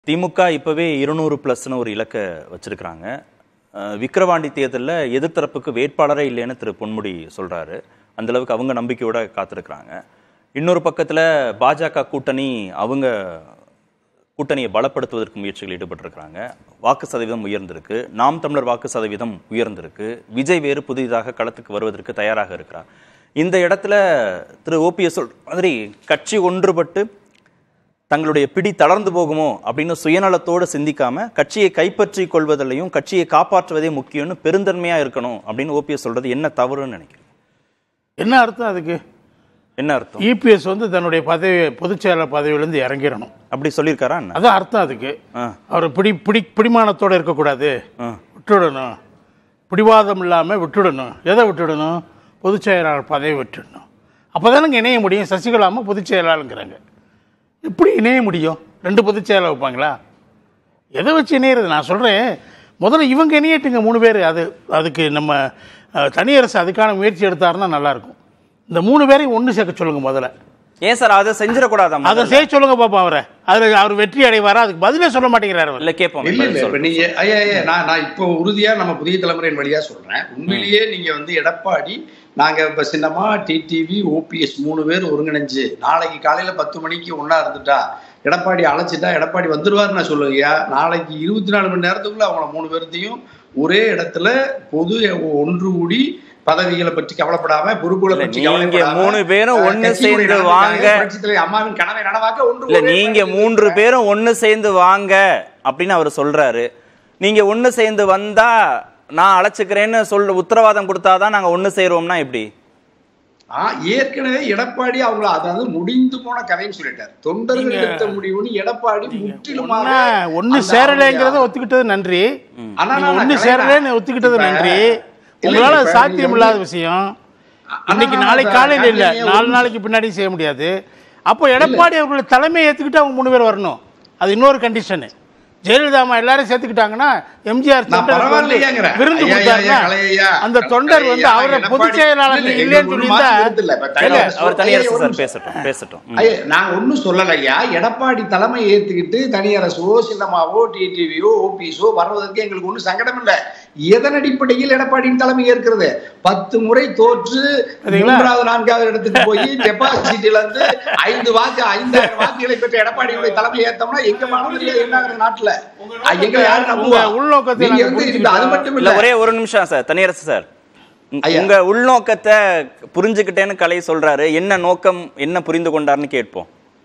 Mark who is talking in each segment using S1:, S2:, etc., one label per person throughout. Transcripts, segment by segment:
S1: திமுக இப்பவே இருநூறு பிளஸ்னு ஒரு இலக்கை வச்சிருக்கிறாங்க அஹ், விக்கிரவாண்டி தேர்தலில் எதிர்த்தரப்புக்கு வேட்பாளரே இல்லைன்னு திரு பொன்முடி சொல்றாரு அந்த அளவுக்கு அவங்க நம்பிக்கையோட காத்திருக்கிறாங்க இன்னொரு பக்கத்துல பாஜக கூட்டணி அவங்க கூட்டணியை பலப்படுத்துவதற்கு முயற்சிகள் ஈடுபட்டிருக்கிறாங்க வாக்கு சதவீதம் உயர்ந்திருக்கு நாம் தமிழர் வாக்கு சதவீதம் உயர்ந்திருக்கு விஜய் வேறு புதிதாக களத்துக்கு வருவதற்கு தயாராக இருக்கிறார் இந்த இடத்துல திரு ஓபிஎஸ் சொல்ற மாதிரி கட்சி ஒன்றுபட்டு தங்களுடைய பிடி தளர்ந்து போகுமோ அப்படின்னு சுயநலத்தோடு சிந்திக்காம கட்சியை கைப்பற்றி கொள்வதிலையும் கட்சியை காப்பாற்றுவதே முக்கியம்னு பெருந்தன்மையா இருக்கணும் அப்படின்னு ஓபிஎஸ் சொல்றது என்ன தவறுன்னு நினைக்கிறேன்
S2: என்ன அர்த்தம் அதுக்கு
S1: என்ன அர்த்தம்
S2: இபிஎஸ் வந்து தன்னுடைய பதவி பொதுச் செயலாளர் பதவியிலேருந்து இறங்கிடணும்
S1: அப்படி சொல்லியிருக்காரா என்ன
S2: அதான் அர்த்தம் அதுக்கு
S1: ஆ.
S2: அவர் பிடி பிடி பிடிமானத்தோடு இருக்கக்கூடாது
S1: ஆ.
S2: விட்டுடணும் பிடிவாதம் இல்லாமல் விட்டுடணும் எதை விட்டுடணும் பொதுச் செயலாளர் பதவி விட்டுடணும் அப்போ தானங்க இணைய முடியும் சசிகலாமா பொதுச் செயலாளருங்கிறாங்க எப்படி இணைய முடியும் ரெண்டு பொதுச் செயலாளர் வைப்பாங்களா எதை வச்சு இணையிறது நான் சொல்கிறேன் முதல்ல இவங்க இணையட்டுங்க மூணு பேர் அது அதுக்கு நம்ம அஹ், தனியரசு அதுக்கான முயற்சி எடுத்தாருன்னா நல்லாயிருக்கும் இந்த மூணு பேரையும் ஒன்று சேர்க்க சொல்லுங்கள் முதல்ல
S1: ஏன் சார் அதை செஞ்சிடக்கூடாதா
S2: அதை செய்ய சொல்லுங்க பாப்பா அவரை அதில் அவர் வெற்றி அடைவாரா அதுக்கு பதிலே சொல்ல மாட்டேங்கிறாரு அவர்
S1: இல்ல கேட்போம்
S3: இல்ல இல்ல இப்ப நீங்க ஐயா ஐயா நான் நான் இப்போ உறுதியா நம்ம புதிய தலைமுறையின் வழியா சொல்றேன் உண்மையிலேயே நீங்க வந்து எடப்பாடி நாங்க இப்ப சின்னமா டிடிவி ஓபிஎஸ் மூணு பேர் ஒருங்கிணைஞ்சு நாளைக்கு காலையில பத்து மணிக்கு ஒண்ணா இருந்துட்டா எடப்பாடி அழைச்சிட்டா எடப்பாடி வந்துருவாரு நான் சொல்லுங்கய்யா நாளைக்கு இருபத்தி நாலு மணி நேரத்துக்குள்ள அவங்கள மூணு பேர்த்தையும் ஒரே இடத்துல பொது ஒன்று கூடி பதவிகளை பற்றி கவலைப்படாம பொறுப்புகளை
S1: இல்ல,
S3: பற்றி
S1: நீங்க
S3: கவலைப்படாம,
S1: மூணு பேரும்
S3: அஹ்,
S1: ஒண்ணு
S3: கட்சியுடைய
S1: சேர்ந்து
S3: நலனுக்காக,
S1: வாங்க.
S3: புரட்சித் தலைவி அம்மாவின் கனவை நனவாக்க ஒன்று
S1: இல்ல
S3: ஒரே
S1: நீங்க
S3: மேடையில்
S1: மூன்று பேரும் ஒண்ணு சேர்ந்து வாங்க அப்படின்னு அவர் சொல்றாரு நீங்க ஒண்ணு சேர்ந்து வந்தா நான் அழைச்சுக்கிறேன்னு சொல்ல உத்தரவாதம் கொடுத்தாதான் நாங்க ஒண்ணு சேருவோம்னா எப்படி
S3: ஆ, ஏற்கனவே எடப்பாடி அவங்கள அதாவது முடிந்து போன கதைன்னு சொல்லிட்டார் தொண்டர்கள் எடுத்த முடிவுன்னு எடப்பாடி முற்றிலுமாக
S2: ஒன்று
S3: அந்த
S2: சேரலைங்கிறத
S3: அவருடைய-
S2: ஒத்துக்கிட்டது நன்றி
S3: ஆனா
S2: நீங்க
S3: நான்
S2: ஒன்று
S3: கலைஞர்
S2: சேரலைன்னு ஒத்துக்கிட்டது
S3: இப்ப-
S2: நன்றி
S3: இல்ல,
S2: உங்களால
S3: இப்ப
S2: சாத்தியம்
S3: நீங்க
S2: இல்லாத
S3: வந்து-
S2: விஷயம்
S3: ஆனா
S2: இன்னைக்கு
S3: நான்
S2: நாளைக்கு
S3: இப்ப
S2: காலையில இல்ல
S3: கலைஞர்
S2: நாலு
S3: ஒரு-
S2: நாளைக்கு பின்னாடி செய்ய முடியாது அப்போ எடப்பாடி அவர்களை தலைமையை ஏத்துக்கிட்டு அவங்க மூணு பேர் வரணும் அது இன்னொரு கண்டிஷனு ஜெயலலிதா அம்மா எல்லாரும் சேர்த்துக்கிட்டாங்கன்னா எம்ஜிஆர்
S3: நான் பரவாயில்லையாங்கிறேன்.
S2: விருந்து
S3: ஐயா, ஐயா,
S2: கொடுத்தாருன்னா
S3: கலையா,
S2: அந்த தொண்டர் வந்து
S3: கலையா,
S2: அவரை
S3: எடப்பாடி-
S2: பொதுச் செயலாளர்
S3: இல்ல,
S2: நீங்க
S3: இல்ல,
S2: இல்லைன்னு
S3: ஒரு
S2: சொல்லியிருந்தா
S3: மாற்று கருத்து இல்ல. இப்ப
S2: இல்ல,
S3: தனியார்
S1: அவர் தனியரசு
S3: ஐயா, ஒரு
S1: சார்
S3: நிமிஷம்.
S1: பேசட்டும் பேசட்டும் ம்.
S3: ஐயா, நான் ஒண்ணும் சொல்லலையா எடப்பாடி தலைமை ஏத்துக்கிட்டு தனியரசோ சின்னமாவோ டிடிவியோ ஓபிஎஸோ வர்றதுக்கு எங்களுக்கு ஒண்ணும் சங்கடம் இல்ல எதன் அடிப்படையில் எடப்பாடியின் தலைமை ஏற்கிறது பத்து முறை தோற்று
S2: பாத்தீங்களா?
S3: மூன்றாவது நான்காவது இடத்துக்கு போய் டெபாசிட்ல இருந்து ஐந்து வாக்கு ஐந்தாயிரம் வாக்குகளை பெற்ற எடப்பாடியுடைய தலைமை ஏத்தோம்னா எங்க மாநில என்ன ஆகுது நாட்டுல அஹ் எங்க யாரு நம்புவா
S2: உங்க உள்நோக்கத்தை
S3: நீங்க
S2: நாங்க
S3: வந்து இந்த- அது மட்டும்
S1: இல்ல
S3: இல்ல
S1: ஒரே ஒரு நிமிஷம் சார் தனியரசு சார் உங்க-
S3: ஐயா.
S1: உங்க உள்நோக்கத்தை புரிஞ்சுக்கிட்டேன்னு கலை சொல்றாரு என்ன நோக்கம் என்ன புரிந்து கொண்டாருன்னு கேட்போம்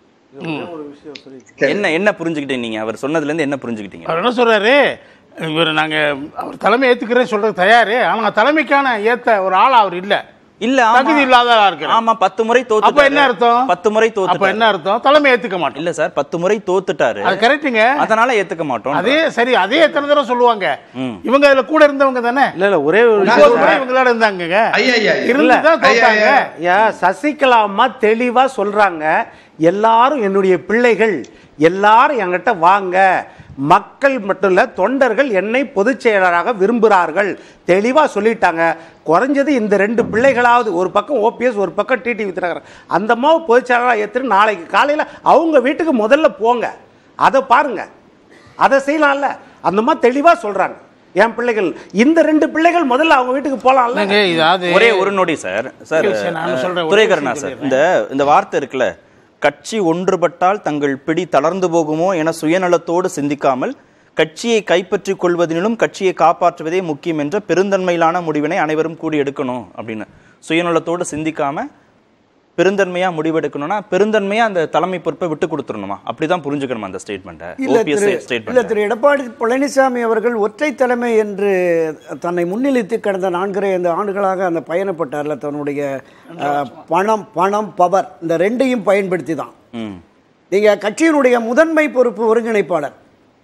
S1: என்ன என்ன புரிஞ்சுக்கிட்டீங்க நீங்க அவர் சொன்னதுல இருந்து என்ன புரிஞ்சுக்கிட்டீங்க
S2: அவர் என்ன சொல்றாரு இவர் நாங்க அவர் தலைமை ஏத்துக்கிறேன் சொல்றது தயாரு ஆனா தலைமைக்கான ஏத்த ஒரு ஆள் அவர் இல்ல
S1: இல்ல ஆமா.
S2: தகுதி இல்லாத இருக்கிறார்
S1: ஆமா பத்து முறை
S2: அப்ப
S1: தோத்துட்டாரு
S2: என்ன அர்த்தம்
S1: பத்து முறை
S2: அப்ப
S1: தோத்துட்டாரு
S2: என்ன அர்த்தம் தலைமை ஏத்துக்க மாட்டோம்
S1: இல்ல சார் பத்து முறை தோத்துட்டாரு
S2: அது கரெக்ட்டுங்க
S1: அதனால ஏத்துக்க மாட்டோம்
S2: அதே சரி அதே எத்தனை தடவை சொல்லுவாங்க இவங்க அதுல கூட இருந்தவங்க தானே
S4: இல்ல இல்ல ஒரே ஒரு
S3: நான்
S2: ஒன்பது
S4: விஷயம்
S2: முறை
S3: சொல்றேன்.
S2: இவங்களோட இருந்தாங்க
S3: ஐயா ஐயா ஐயா.
S2: இருந்து தான்
S3: ஐயா,
S2: தோத்தாங்க
S3: ஐயா.
S4: ஐயா சசிகலா அம்மா தெளிவா சொல்றாங்க எல்லாரும் என்னுடைய பிள்ளைகள் எல்லாரும் என்கிட்ட வாங்க மக்கள் மட்டும் இல்ல தொண்டர்கள் என்னை பொதுச் செயலராக விரும்புகிறார்கள் தெளிவா சொல்லிட்டாங்க குறைஞ்சது இந்த ரெண்டு பிள்ளைகளாவது ஒரு பக்கம் ஓபிஎஸ் ஒரு பக்கம் டிடிவி தினகரன் அந்த அம்மாவை பொதுச் செயலராக ஏற்றுன்னு நாளைக்கு காலையில அவங்க வீட்டுக்கு முதல்ல போங்க அதை பாருங்க அதை செய்யலாம்ல அந்த அம்மா தெளிவா சொல்றாங்க என் பிள்ளைகள் இந்த ரெண்டு பிள்ளைகள் முதல்ல அவங்க வீட்டுக்கு போலாம்ல
S2: இல்லைங்க, இதாவது
S1: ஒரே ஒரு நொடி சார் சார்
S2: ஒரு விஷயம் நான் சொல்றேன், ஒரு
S1: துரைகரனா
S2: விஷயம்
S1: சார் இந்த இந்த வார்த்தை இருக்குல்ல கட்சி ஒன்றுபட்டால் தங்கள் பிடி தளர்ந்து போகுமோ என சுயநலத்தோடு சிந்திக்காமல் கட்சியை கைப்பற்றிக் கொள்வதிலும் கட்சியை காப்பாற்றுவதே முக்கியம் என்ற பெருந்தன்மையிலான முடிவினை அனைவரும் கூடி எடுக்கணும் அப்படின்னு சுயநலத்தோடு சிந்திக்காம பெருந்தன்மையா முடிவெடுக்கணும்னா பெருந்தன்மையா அந்த தலைமை பொறுப்பை விட்டு கொடுத்துடணுமா அப்படிதான் புரிஞ்சுக்கணுமா அந்த ஸ்டேட்மெண்ட்டை
S5: இல்ல
S1: ஓபிஎஸ்
S5: திரு இல்ல
S1: ஸ்டேட்மெண்ட்
S5: திரு எடப்பாடி பழனிசாமி அவர்கள் ஒற்றை தலைமை என்று தன்னை முன்னிலைத்து கடந்த நான்கரை ஐந்து ஆண்டுகளாக அந்த பயணப்பட்டார்ல தன்னுடைய அஹ், பணம் பணம் பவர் இந்த ரெண்டையும் பயன்படுத்தி தான்
S1: ம்
S5: நீங்க கட்சியினுடைய முதன்மை பொறுப்பு ஒருங்கிணைப்பாளர்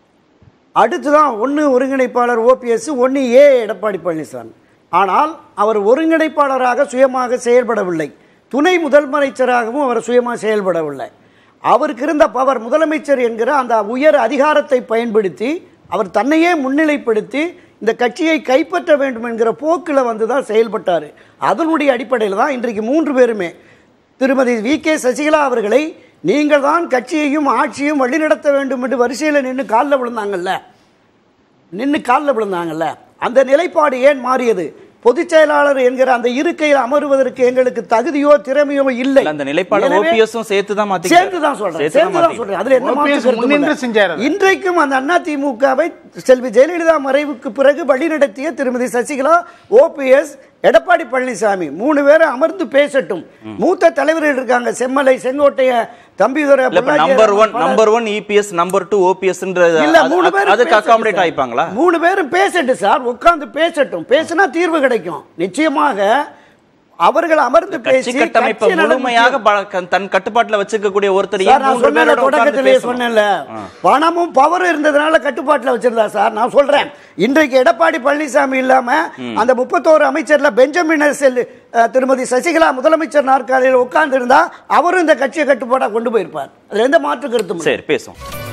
S5: அடுத்துதான் ஒன்று ஒருங்கிணைப்பாளர் ஓபிஎஸ் ஒன்று ஏ எடப்பாடி பழனிசாமி ஆனால் அவர் ஒருங்கிணைப்பாளராக சுயமாக செயல்படவில்லை துணை முதலமைச்சராகவும் அவர் சுயமாக செயல்படவில்லை அவருக்கு இருந்த பவர் முதலமைச்சர் என்கிற அந்த உயர் அதிகாரத்தை பயன்படுத்தி அவர் தன்னையே முன்னிலைப்படுத்தி இந்த கட்சியை கைப்பற்ற வேண்டும் என்கிற போக்கில் வந்து தான் செயல்பட்டார் அதனுடைய அடிப்படையில் தான் இன்றைக்கு மூன்று பேருமே திருமதி வி கே சசிகலா அவர்களை நீங்கள் தான் கட்சியையும் ஆட்சியும் வழிநடத்த வேண்டும் என்று வரிசையில் நின்று காலில் விழுந்தாங்கல்ல நின்று காலில் விழுந்தாங்கல்ல அந்த நிலைப்பாடு ஏன் மாறியது பொதுச் செயலாளர் என்கிற அந்த இருக்கையில் அமருவதற்கு எங்களுக்கு தகுதியோ திறமையோ இல்லை
S1: இல்ல, அந்த நிலைப்பாடு
S5: எனவே-
S1: ஓபிஎஸும் சேர்த்து தான் மாத்தி
S5: சேர்த்து தான் சொல்றேன் சேர்த்து தான் சொல்றேன் அதுல என்ன மாற்று
S2: OPS
S5: கருத்தும்
S2: முன்னின்று
S5: இல்லை.
S2: செஞ்சாரு அதை.
S5: இன்றைக்கும் அந்த அண்ணா திமுகவை செல்வி ஜெயலலிதா மறைவுக்கு பிறகு வழிநடத்திய திருமதி சசிகலா ஓபிஎஸ் எடப்பாடி பழனிசாமி மூணு பேரும் அமர்ந்து பேசட்டும் மூத்த தலைவர்கள் இருக்காங்க செம்மலை செங்கோட்டைய தம்பிதுரை
S1: இல்ல இப்ப
S5: பொள்ளாச்சி
S1: நம்பர் ஒன்
S5: பலர்.
S1: Number one EPS number two OPS
S5: இல்ல மூணு பேரும்
S1: அதுக்கு
S5: பேசட்டும்
S1: அகாமடேட்
S5: சார்.
S1: ஆயிப்பாங்களா
S5: மூணு பேரும் பேசட்டும் சார் உட்கார்ந்து பேசட்டும் பேசினா தீர்வு கிடைக்கும் நிச்சயமாக அவர்கள் அமர்ந்து
S1: கட்சி
S5: பேசி
S1: கட்டமைப்பை
S5: கட்சி நலன்
S1: முழுமையாக
S5: முக்கியம்.
S1: ப- தன் கட்டுப்பாட்டுல வச்சிருக்கக்கூடிய ஒருத்தர்
S5: சார்
S1: ஏன்
S5: நான்
S1: மூன்று
S5: சொன்னேன்
S1: பேரோட உட்கார்ந்து
S5: தொடக்கத்திலேயே
S1: பேசணும்?
S5: சொன்னேன்ல பணமும் பவரும் இருந்ததுனால கட்டுப்பாட்டுல வச்சிருந்தா சார் நான் சொல்றேன் இன்றைக்கு எடப்பாடி பழனிசாமி இல்லாம அந்த முப்பத்தோரு அமைச்சர்ல பெஞ்சமின் செல் அஹ், திருமதி சசிகலா முதலமைச்சர் நாற்காலியில் உட்கார்ந்து இருந்தா அவரும் இந்த கட்சியை கட்டுப்பாடா கொண்டு போயிருப்பார் அதுல எந்த மாற்று கருத்தும் இல்லை.
S1: சரி பேசும்